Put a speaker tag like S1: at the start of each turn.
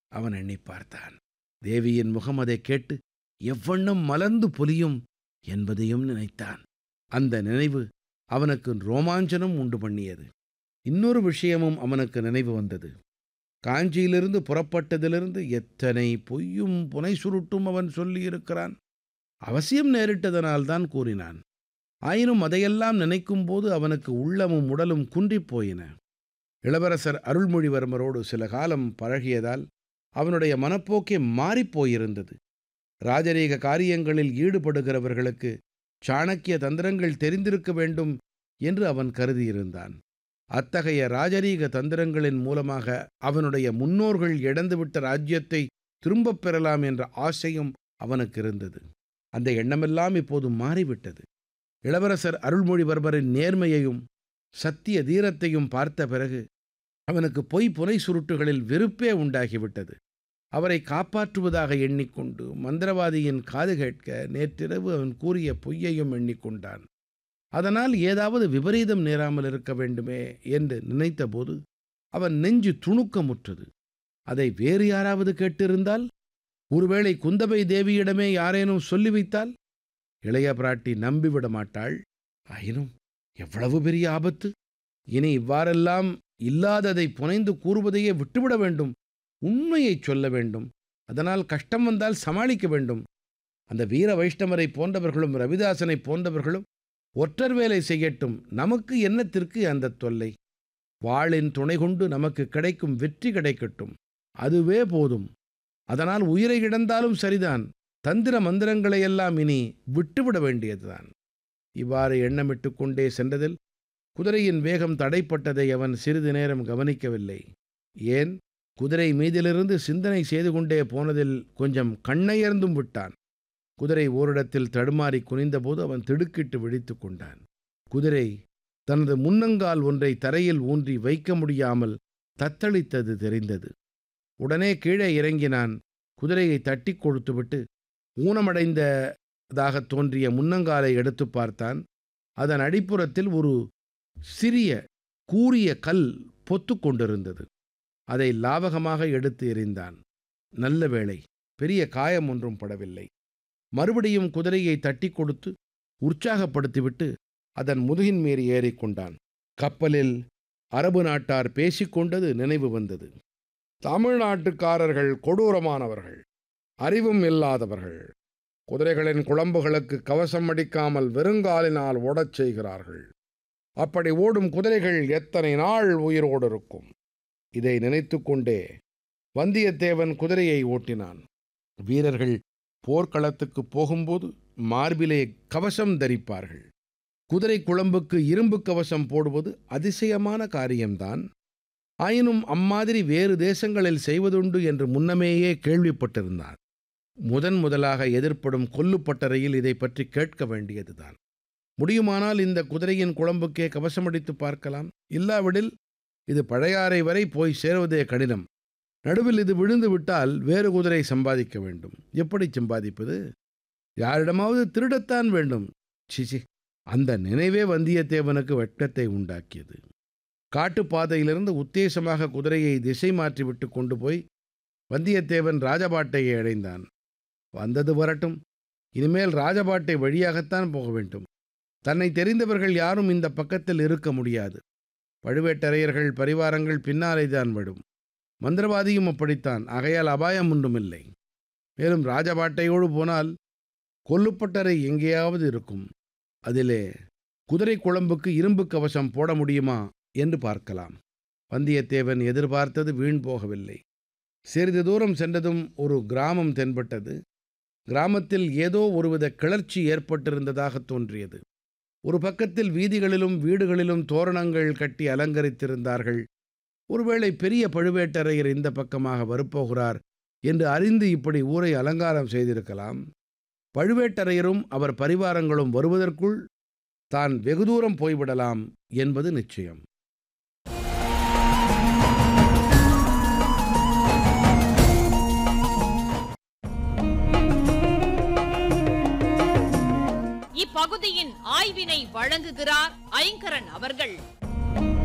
S1: அவன் எண்ணி பார்த்தான் தேவியின் முகம் அதைக் கேட்டு எவ்வண்ணம் மலர்ந்து பொலியும் என்பதையும் நினைத்தான் அந்த நினைவு அவனுக்கு ரோமாஞ்சனம் உண்டு பண்ணியது இன்னொரு விஷயமும் அவனுக்கு நினைவு வந்தது காஞ்சியிலிருந்து புறப்பட்டதிலிருந்து எத்தனை பொய்யும் புனை சுருட்டும் அவன் சொல்லியிருக்கிறான் அவசியம் நேரிட்டதனால்தான் கூறினான் ஆயினும் அதையெல்லாம் நினைக்கும்போது அவனுக்கு உள்ளமும் உடலும் குன்றிப் போயின இளவரசர் அருள்மொழிவர்மரோடு சில காலம் பழகியதால் அவனுடைய மனப்போக்கே மாறிப்போயிருந்தது ராஜரீக காரியங்களில் ஈடுபடுகிறவர்களுக்கு சாணக்கிய தந்திரங்கள் தெரிந்திருக்க வேண்டும் என்று அவன் கருதியிருந்தான் அத்தகைய ராஜரீக தந்திரங்களின் மூலமாக அவனுடைய முன்னோர்கள் இழந்துவிட்ட ராஜ்யத்தை திரும்பப் பெறலாம் என்ற ஆசையும் அவனுக்கு இருந்தது அந்த எண்ணமெல்லாம் இப்போது மாறிவிட்டது இளவரசர் அருள்மொழிவர்மரின் நேர்மையையும் சத்திய தீரத்தையும் பார்த்த பிறகு அவனுக்கு பொய் புனை சுருட்டுகளில் வெறுப்பே உண்டாகிவிட்டது அவரை காப்பாற்றுவதாக எண்ணிக்கொண்டு மந்திரவாதியின் காது கேட்க நேற்றிரவு அவன் கூறிய பொய்யையும் எண்ணிக்கொண்டான் அதனால் ஏதாவது விபரீதம் நேராமல் இருக்க வேண்டுமே என்று நினைத்தபோது அவன் நெஞ்சு துணுக்கமுற்றது அதை வேறு யாராவது கேட்டிருந்தால் ஒருவேளை குந்தவை தேவியிடமே யாரேனும் சொல்லி வைத்தால் இளைய பிராட்டி நம்பிவிட மாட்டாள் ஆயினும் எவ்வளவு பெரிய ஆபத்து இனி இவ்வாறெல்லாம் இல்லாததை புனைந்து கூறுவதையே விட்டுவிட வேண்டும் உண்மையைச் சொல்ல வேண்டும் அதனால் கஷ்டம் வந்தால் சமாளிக்க வேண்டும் அந்த வீர வைஷ்ணவரை போன்றவர்களும் ரவிதாசனை போன்றவர்களும் ஒற்றர் வேலை செய்யட்டும் நமக்கு என்னத்திற்கு அந்த தொல்லை வாளின் துணை கொண்டு நமக்கு கிடைக்கும் வெற்றி கிடைக்கட்டும் அதுவே போதும் அதனால் உயிரை இழந்தாலும் சரிதான் தந்திர மந்திரங்களையெல்லாம் இனி விட்டுவிட வேண்டியதுதான் இவ்வாறு எண்ணமிட்டு கொண்டே சென்றதில் குதிரையின் வேகம் தடைப்பட்டதை அவன் சிறிது நேரம் கவனிக்கவில்லை ஏன் குதிரை மீதிலிருந்து சிந்தனை செய்து கொண்டே போனதில் கொஞ்சம் கண்ணயர்ந்தும் விட்டான் குதிரை ஓரிடத்தில் தடுமாறி குனிந்தபோது அவன் திடுக்கிட்டு விழித்து கொண்டான் குதிரை தனது முன்னங்கால் ஒன்றை தரையில் ஊன்றி வைக்க முடியாமல் தத்தளித்தது தெரிந்தது உடனே கீழே இறங்கினான் குதிரையை தட்டி கொடுத்துவிட்டு ஊனமடைந்ததாக தோன்றிய முன்னங்காலை எடுத்து பார்த்தான் அதன் அடிப்புறத்தில் ஒரு சிறிய கூரிய கல் பொத்து கொண்டிருந்தது அதை லாவகமாக எடுத்து எறிந்தான் நல்ல வேளை பெரிய காயம் ஒன்றும் படவில்லை மறுபடியும் குதிரையை தட்டி கொடுத்து உற்சாகப்படுத்திவிட்டு அதன் முதுகின் மீறி ஏறிக்கொண்டான் கப்பலில் அரபு நாட்டார் பேசிக்கொண்டது நினைவு வந்தது தமிழ்நாட்டுக்காரர்கள் கொடூரமானவர்கள் அறிவும் இல்லாதவர்கள் குதிரைகளின் குழம்புகளுக்கு கவசம் அடிக்காமல் வெறுங்காலினால் ஓடச் செய்கிறார்கள் அப்படி ஓடும் குதிரைகள் எத்தனை நாள் உயிரோடு இருக்கும் இதை நினைத்து கொண்டே வந்தியத்தேவன் குதிரையை ஓட்டினான் வீரர்கள் போர்க்களத்துக்கு போகும்போது மார்பிலே கவசம் தரிப்பார்கள் குதிரை குழம்புக்கு இரும்பு கவசம் போடுவது அதிசயமான காரியம்தான் ஆயினும் அம்மாதிரி வேறு தேசங்களில் செய்வதுண்டு என்று முன்னமேயே கேள்விப்பட்டிருந்தான் முதன் முதலாக எதிர்ப்படும் கொல்லுப்பட்டறையில் இதை பற்றி கேட்க வேண்டியதுதான் முடியுமானால் இந்த குதிரையின் குழம்புக்கே கவசமடித்து பார்க்கலாம் இல்லாவிடில் இது பழையாறை வரை போய் சேருவதே கடினம் நடுவில் இது விழுந்து விட்டால் வேறு குதிரை சம்பாதிக்க வேண்டும் எப்படி சம்பாதிப்பது யாரிடமாவது திருடத்தான் வேண்டும் சிசி அந்த நினைவே வந்தியத்தேவனுக்கு வெட்கத்தை உண்டாக்கியது காட்டுப்பாதையிலிருந்து உத்தேசமாக குதிரையை திசை மாற்றிவிட்டு கொண்டு போய் வந்தியத்தேவன் ராஜபாட்டையை அடைந்தான் வந்தது வரட்டும் இனிமேல் ராஜபாட்டை வழியாகத்தான் போக வேண்டும் தன்னை தெரிந்தவர்கள் யாரும் இந்த பக்கத்தில் இருக்க முடியாது பழுவேட்டரையர்கள் பரிவாரங்கள் பின்னாலே தான் விடும் மந்திரவாதியும் அப்படித்தான் ஆகையால் அபாயம் ஒன்றுமில்லை மேலும் ராஜபாட்டையோடு போனால் கொல்லுப்பட்டறை எங்கேயாவது இருக்கும் அதிலே குதிரை குழம்புக்கு இரும்பு கவசம் போட முடியுமா என்று பார்க்கலாம் வந்தியத்தேவன் எதிர்பார்த்தது வீண் போகவில்லை சிறிது தூரம் சென்றதும் ஒரு கிராமம் தென்பட்டது கிராமத்தில் ஏதோ ஒருவித கிளர்ச்சி ஏற்பட்டிருந்ததாக தோன்றியது ஒரு பக்கத்தில் வீதிகளிலும் வீடுகளிலும் தோரணங்கள் கட்டி அலங்கரித்திருந்தார்கள் ஒருவேளை பெரிய பழுவேட்டரையர் இந்த பக்கமாக வரப்போகிறார் என்று அறிந்து இப்படி ஊரை அலங்காரம் செய்திருக்கலாம் பழுவேட்டரையரும் அவர் பரிவாரங்களும் வருவதற்குள் தான் வெகு தூரம் போய்விடலாம் என்பது நிச்சயம்
S2: இப்பகுதியின் ஆய்வினை வழங்குகிறார் ஐங்கரன் அவர்கள்